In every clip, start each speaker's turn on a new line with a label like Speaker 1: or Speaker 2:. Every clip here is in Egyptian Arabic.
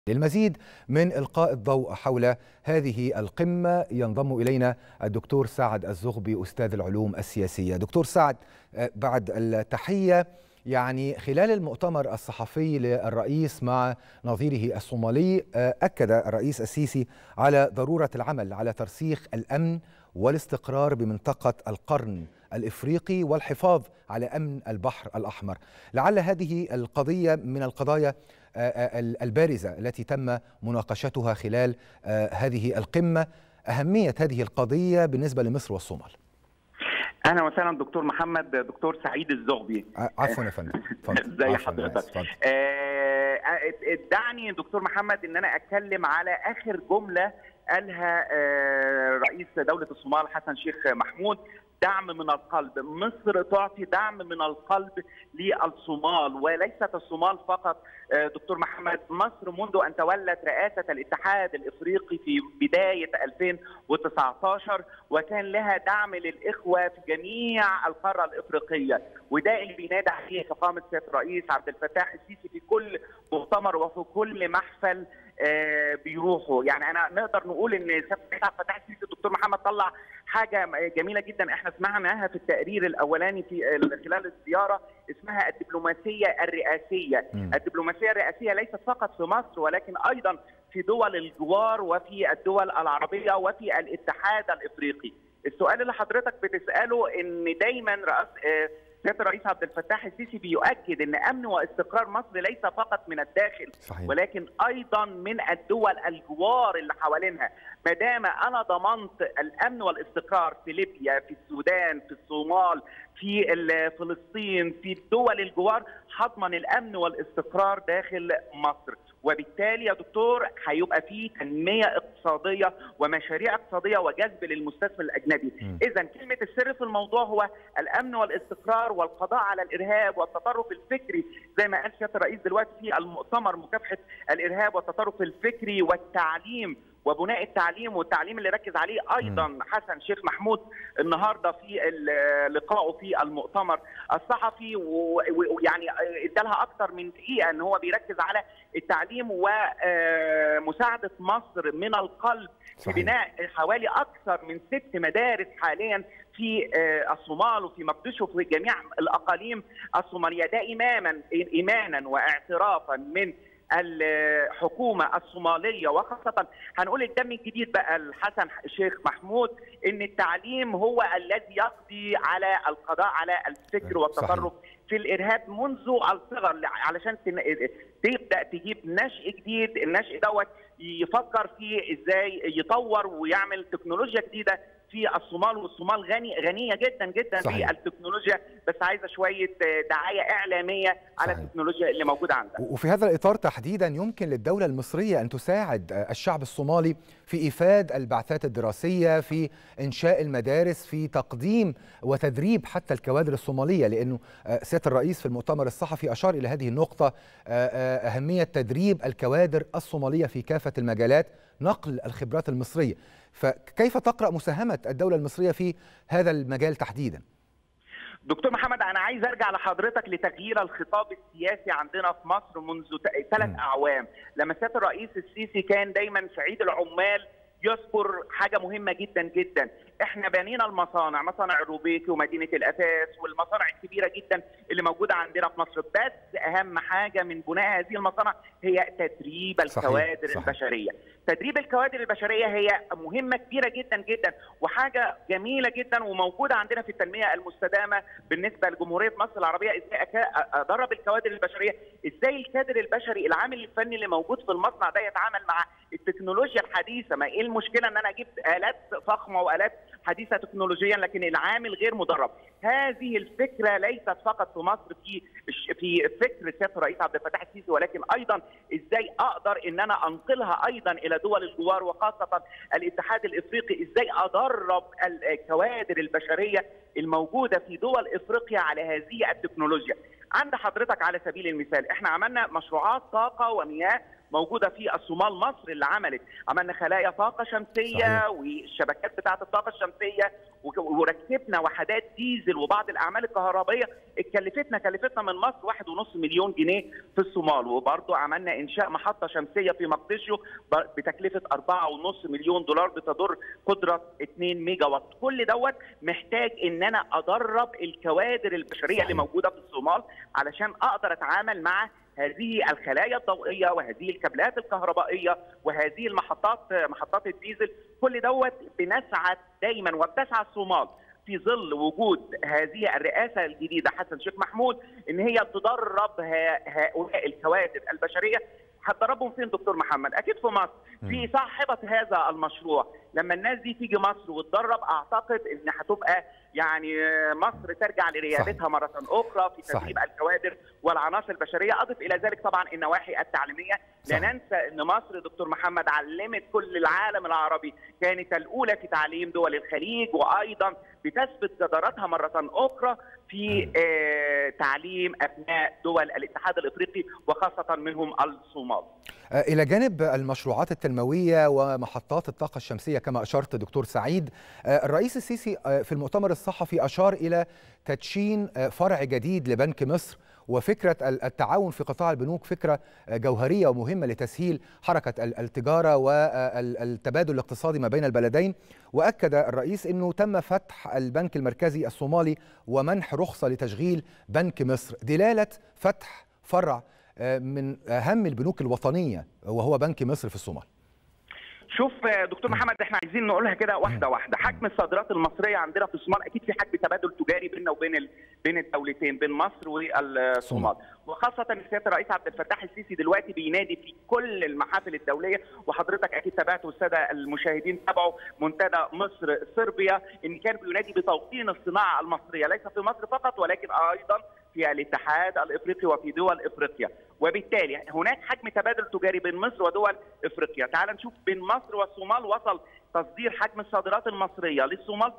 Speaker 1: للمزيد من إلقاء الضوء حول هذه القمة ينضم إلينا الدكتور سعد الزغبي أستاذ العلوم السياسية دكتور سعد بعد التحية يعني خلال المؤتمر الصحفي للرئيس مع نظيره الصومالي أكد الرئيس السيسي على ضرورة العمل على ترسيخ الأمن والاستقرار بمنطقة القرن الإفريقي والحفاظ على أمن البحر الأحمر لعل هذه القضية من القضايا البارزة التي تم مناقشتها خلال هذه القمة أهمية هذه القضية بالنسبة لمصر والصومال
Speaker 2: اهلا وسهلا دكتور محمد دكتور سعيد الزغبي
Speaker 1: عفوا يا فندم
Speaker 2: ازي حضرتك آه دعني دكتور محمد ان انا اتكلم على اخر جمله قالها آه رئيس دوله الصومال حسن شيخ محمود دعم من القلب مصر تعطي دعم من القلب للصومال وليست الصومال فقط دكتور محمد مصر منذ أن تولت رئاسة الاتحاد الإفريقي في بداية 2019 وكان لها دعم للإخوة في جميع القارة الإفريقية وده اللي بينادى عليه فخامة سيادة الرئيس عبد الفتاح السيسي في كل مؤتمر وفي كل محفل بيروحوا يعني انا نقدر نقول ان سياده الرئيس عبد الفتاح السيسي الدكتور محمد طلع حاجه جميله جدا احنا سمعناها في التقرير الاولاني في خلال الزياره اسمها الدبلوماسيه الرئاسيه م. الدبلوماسيه الرئاسيه ليست فقط في مصر ولكن ايضا في دول الجوار وفي الدول العربيه وفي الاتحاد الافريقي السؤال اللي حضرتك بتساله ان دايما رئاس سياده الرئيس عبد الفتاح السيسي بيؤكد ان امن واستقرار مصر ليس فقط من الداخل صحيح. ولكن ايضا من الدول الجوار اللي حوالينها ما دام انا ضمنت الامن والاستقرار في ليبيا في السودان في الصومال في فلسطين في الدول الجوار هضمن الامن والاستقرار داخل مصر وبالتالي يا دكتور هيبقى في تنميه اقتصاديه ومشاريع اقتصاديه وجذب للمستثمر الاجنبي اذا كلمه السر في الموضوع هو الامن والاستقرار والقضاء على الارهاب والتطرف الفكري زي ما قال سياده الرئيس دلوقتي في المؤتمر مكافحه الارهاب والتطرف الفكري والتعليم وبناء التعليم والتعليم اللي ركز عليه ايضا م. حسن شيخ محمود النهارده في لقائه في المؤتمر الصحفي ويعني ادالها اكثر من دقيقه ان هو بيركز على التعليم ومساعده مصر من القلب في بناء حوالي اكثر من ست مدارس حاليا في الصومال وفي مقدشو وفي جميع الاقاليم الصوماليه ده ايمانا ايمانا واعترافا من الحكومه الصوماليه وخاصه هنقول الدم الجديد بقى الحسن الشيخ محمود ان التعليم هو الذي يقضي على القضاء على الفكر والتطرف في الارهاب منذ الصغر علشان تبدا تجيب نشء جديد النشء دوت يفكر في ازاي يطور ويعمل تكنولوجيا جديده في الصومال والصومال غني غنيه جدا جدا صحيح. بالتكنولوجيا بس عايزه شويه دعايه اعلاميه على صحيح. التكنولوجيا اللي موجوده عندها.
Speaker 1: وفي هذا الاطار تحديدا يمكن للدوله المصريه ان تساعد الشعب الصومالي في ايفاد البعثات الدراسيه في انشاء المدارس في تقديم وتدريب حتى الكوادر الصوماليه لانه سياده الرئيس في المؤتمر الصحفي اشار الى هذه النقطه اهميه تدريب الكوادر الصوماليه في كافه المجالات نقل الخبرات المصريه فكيف تقرا مساهمه الدوله المصريه في هذا المجال تحديدا
Speaker 2: دكتور محمد انا عايز ارجع لحضرتك لتغيير الخطاب السياسي عندنا في مصر منذ ثلاث اعوام لما سياده الرئيس السيسي كان دايما في عيد العمال يذكر حاجه مهمه جدا جدا احنا بنينا المصانع مصانع الروبيكي ومدينه الاساس والمصانع الكبيره جدا اللي موجوده عندنا في مصر بس اهم حاجه من بناء هذه المصانع هي تدريب الكوادر صحيح. البشريه تدريب الكوادر البشريه هي مهمه كبيره جدا جدا وحاجه جميله جدا وموجوده عندنا في التنميه المستدامه بالنسبه لجمهوريه مصر العربيه ازاي ادرب الكوادر البشريه ازاي الكادر البشري العامل الفني اللي موجود في المصنع ده يتعامل مع التكنولوجيا الحديثه ما ايه المشكله ان انا اجيب الات فخمه والات حديثه تكنولوجيا لكن العامل غير مدرب هذه الفكره ليست فقط في مصر في في فكر سياده الرئيس عبد الفتاح السيسي ولكن ايضا ازاي اقدر ان انا انقلها ايضا الى دول الجوار وخاصه الاتحاد الافريقي ازاي ادرب الكوادر البشريه الموجوده في دول افريقيا على هذه التكنولوجيا عند حضرتك على سبيل المثال احنا عملنا مشروعات طاقه ومياه موجوده في الصومال مصر اللي عملت عملنا خلايا طاقه شمسيه
Speaker 1: صحيح.
Speaker 2: والشبكات بتاعه الطاقه الشمسيه وك- وركبنا وحدات ديزل وبعض الاعمال الكهربائيه اتكلفتنا كلفتنا من مصر واحد ونص مليون جنيه في الصومال وبرضه عملنا انشاء محطه شمسيه في مقدشو ب- بتكلفه أربعة ونص مليون دولار بتضر قدره 2 ميجا وات كل دوت محتاج ان انا ادرب الكوادر البشريه
Speaker 1: صحيح.
Speaker 2: اللي موجوده في الصومال علشان اقدر اتعامل مع هذه الخلايا الضوئيه وهذه الكابلات الكهربائيه وهذه المحطات محطات الديزل كل دوت بنسعى دايما وبتسعى الصومال في ظل وجود هذه الرئاسه الجديده حسن شيخ محمود ان هي تدرب ها- هؤلاء الكوادر البشريه هتدربهم فين دكتور محمد؟ اكيد في مصر في صاحبه هذا المشروع لما الناس دي تيجي مصر وتدرب اعتقد ان هتبقى يعني مصر ترجع لريادتها مره اخرى في تدريب
Speaker 1: صحيح.
Speaker 2: الكوادر والعناصر البشريه اضف الى ذلك طبعا النواحي التعليميه لا
Speaker 1: صحيح.
Speaker 2: ننسى ان مصر دكتور محمد علمت كل العالم العربي كانت الاولى في تعليم دول الخليج وايضا بتثبت جدارتها مره اخرى في
Speaker 1: مم.
Speaker 2: آه تعليم ابناء دول الاتحاد الافريقي وخاصه منهم الصومال
Speaker 1: آه، إلى جانب المشروعات التنموية ومحطات الطاقة الشمسية كما أشرت دكتور سعيد آه، الرئيس السيسي آه، في المؤتمر الصحفي أشار إلى تدشين آه، فرع جديد لبنك مصر وفكرة ال- التعاون في قطاع البنوك فكرة آه، جوهرية ومهمة لتسهيل حركة ال- التجارة والتبادل الاقتصادي ما بين البلدين وأكد الرئيس أنه تم فتح البنك المركزي الصومالي ومنح رخصة لتشغيل بنك مصر دلالة فتح فرع آه، من أهم البنوك الوطنية وهو بنك مصر في الصومال
Speaker 2: شوف آه، دكتور محمد احنا عايزين نقولها كده واحده واحده حجم الصادرات المصريه عندنا في الصومال اكيد في حجم تبادل تجاري بيننا وبين ال... بين الدولتين بين مصر والصومال وخاصه إن سياده الرئيس عبد الفتاح السيسي دلوقتي بينادي في كل المحافل الدوليه وحضرتك اكيد تابعت والساده المشاهدين تابعوا منتدى مصر صربيا ان كان بينادي بتوطين الصناعه المصريه ليس في مصر فقط ولكن ايضا في الاتحاد الافريقي وفي دول افريقيا وبالتالي هناك حجم تبادل تجاري بين مصر ودول افريقيا تعال نشوف بين مصر والصومال وصل تصدير حجم الصادرات المصريه للصومال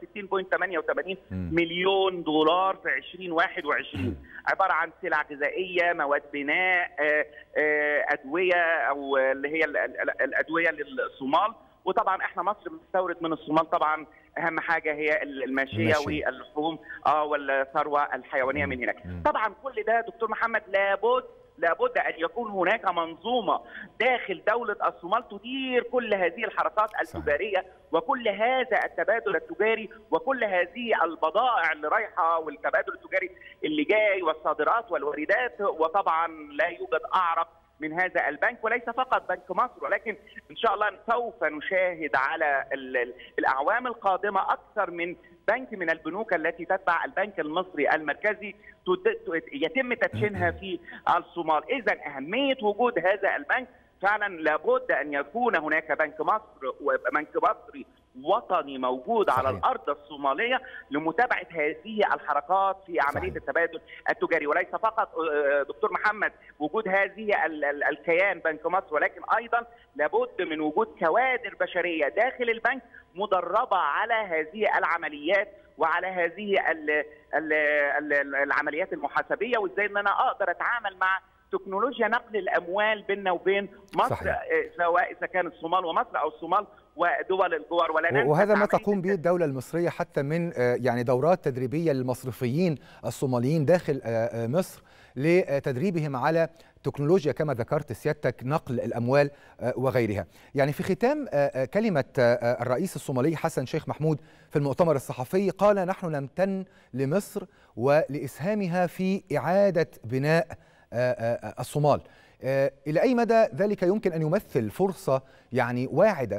Speaker 2: 63.88 مليون دولار في 2021 عباره عن سلع غذائيه مواد بناء آه، آه، ادويه او اللي هي ال- ال- الادويه للصومال وطبعا احنا مصر بتستورد من الصومال طبعا اهم حاجه هي الماشيه
Speaker 1: الماشية.
Speaker 2: واللحوم اه والثروه الحيوانيه من هناك
Speaker 1: مم.
Speaker 2: طبعا كل ده دكتور محمد لابد لابد ان يكون هناك منظومه داخل دوله الصومال تدير كل هذه الحركات التجاريه وكل هذا التبادل التجاري وكل هذه البضائع اللي رايحه والتبادل التجاري اللي جاي والصادرات والواردات وطبعا لا يوجد اعرق من هذا البنك وليس فقط بنك مصر ولكن ان شاء الله سوف نشاهد على ال- ال- الاعوام القادمه اكثر من بنك من البنوك التي تتبع البنك المصري المركزي تد- ت- يتم تدشينها في الصومال اذا اهميه وجود هذا البنك فعلا لابد ان يكون هناك بنك مصر وبنك مصري وطني موجود
Speaker 1: صحيح.
Speaker 2: على الارض الصوماليه لمتابعه هذه الحركات في عمليه
Speaker 1: صحيح.
Speaker 2: التبادل التجاري وليس فقط آه، دكتور محمد وجود هذه ال- ال- الكيان بنك مصر ولكن ايضا لابد من وجود كوادر بشريه داخل البنك مدربه على هذه العمليات وعلى هذه ال ال ال العمليات المحاسبيه وازاي ان انا اقدر اتعامل مع تكنولوجيا نقل الاموال بيننا وبين مصر
Speaker 1: صحيح.
Speaker 2: آه، سواء اذا كان الصومال ومصر او الصومال ودول الجوار ولا ننسى
Speaker 1: وهذا ما
Speaker 2: عملية
Speaker 1: تقوم به الدولة المصرية حتى من آه، يعني دورات تدريبية للمصرفيين الصوماليين داخل آه، آه، مصر لتدريبهم على تكنولوجيا كما ذكرت سيادتك نقل الأموال آه، وغيرها يعني في ختام آه، آه، كلمة آه، آه، الرئيس الصومالي حسن شيخ محمود في المؤتمر الصحفي قال نحن نمتن لمصر ولإسهامها في إعادة بناء آه، آه، الصومال آه، إلى أي مدى ذلك يمكن أن يمثل فرصة يعني واعدة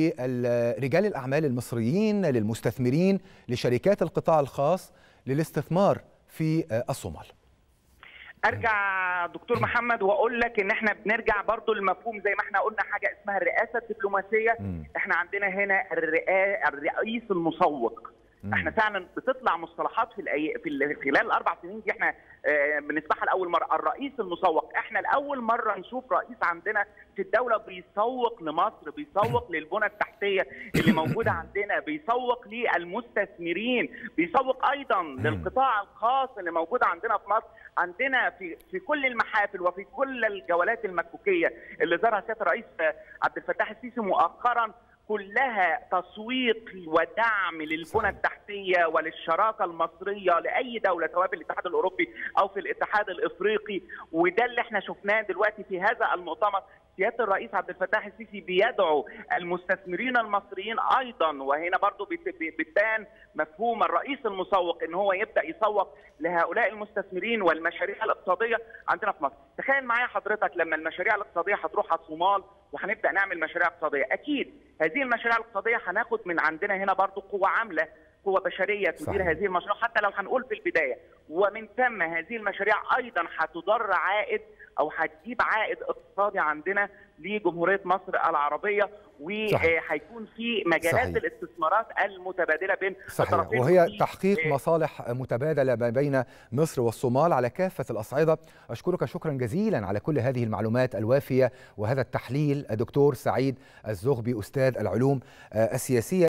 Speaker 1: لرجال الأعمال المصريين للمستثمرين لشركات القطاع الخاص للاستثمار في آه، الصومال
Speaker 2: ارجع دكتور محمد واقول لك ان احنا بنرجع برضو للمفهوم زي ما احنا قلنا حاجه اسمها الرئاسه الدبلوماسيه
Speaker 1: مم.
Speaker 2: احنا عندنا هنا الرئا- الرئيس المسوق مم. احنا فعلا بتطلع مصطلحات في الأي... في ال... خلال الاربع سنين دي احنا آه بنسمعها لاول مره الرئيس المسوق احنا لاول مره نشوف رئيس عندنا في الدوله بيسوق لمصر بيسوق للبنى التحتيه اللي موجوده عندنا بيسوق للمستثمرين بيسوق ايضا للقطاع الخاص اللي موجود عندنا في مصر عندنا في في كل المحافل وفي كل الجولات المكوكيه اللي زارها سياده الرئيس عبد الفتاح السيسي مؤخرا كلها تسويق ودعم للبنى التحتيه وللشراكه المصريه لاي دوله سواء في الاتحاد الاوروبي او في الاتحاد الافريقي وده اللي احنا شفناه دلوقتي في هذا المؤتمر سياده الرئيس عبد الفتاح السيسي بيدعو المستثمرين المصريين ايضا وهنا برضو بتبان مفهوم الرئيس المسوق ان هو يبدا يسوق لهؤلاء المستثمرين والمشاريع الاقتصاديه عندنا في مصر تخيل معايا حضرتك لما المشاريع الاقتصاديه هتروح على الصومال وهنبدا نعمل مشاريع اقتصاديه اكيد هذه المشاريع الاقتصاديه هناخد من عندنا هنا برضو قوه عامله قوة بشرية تدير صحيح. هذه المشروع حتى لو هنقول في البداية ومن ثم هذه المشاريع أيضا هتضر عائد أو هتجيب عائد اقتصادي عندنا لجمهورية مصر العربية وهيكون في مجالات صحيح. الاستثمارات المتبادلة بين
Speaker 1: صحيح. الطرفين وهي تحقيق مصالح متبادلة ما بين مصر والصومال على كافة الأصعدة أشكرك شكرا جزيلا على كل هذه المعلومات الوافية وهذا التحليل الدكتور سعيد الزغبي أستاذ العلوم السياسية